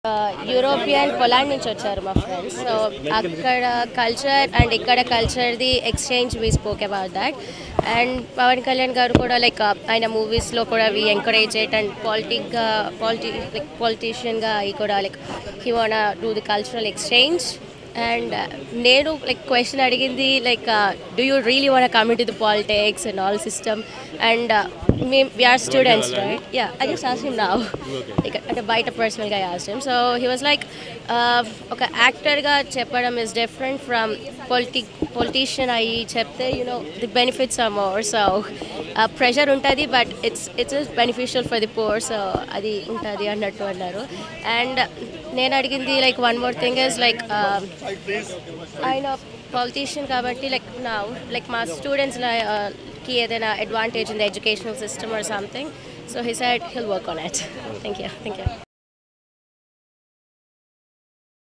European Poland నుంచి వచ్చారు మా ఫ్రెండ్స్ సో అక్కడ కల్చర్ అండ్ ఇక్కడ కల్చర్ది exchange we spoke about that and Pavan Kalyan గారు కూడా లైక్ ఆయన మూవీస్లో కూడా వి ఎంకరేజ్ ఇట్ అండ్ పాలిటిక్గా పాలిటి లైక్ పాలిటీషియన్గా అవి కూడా like he want do the cultural exchange and నేను లైక్ క్వశ్చన్ అడిగింది like do you really want come to the politics and all system and మేము we are students right yeah I just ask him now ఇక అంటే బయట పర్సనల్గా ask him so he was like ఒక యాక్టర్గా చెప్పడం is different from politic politician అయ్యి చెప్తే you know the benefits are more so pressure ఉంటుంది but it's it's beneficial for the poor so అది ఉంటుంది అన్నట్టు అన్నారు అండ్ నేను అడిగింది like one more thing is like ఆయన పాలిటీషియన్ కాబట్టి లైక్ నా లైక్ మా స్టూడెంట్స్కి ఏదైనా advantage in the educational system or something so he said he'll work on it thank you thank you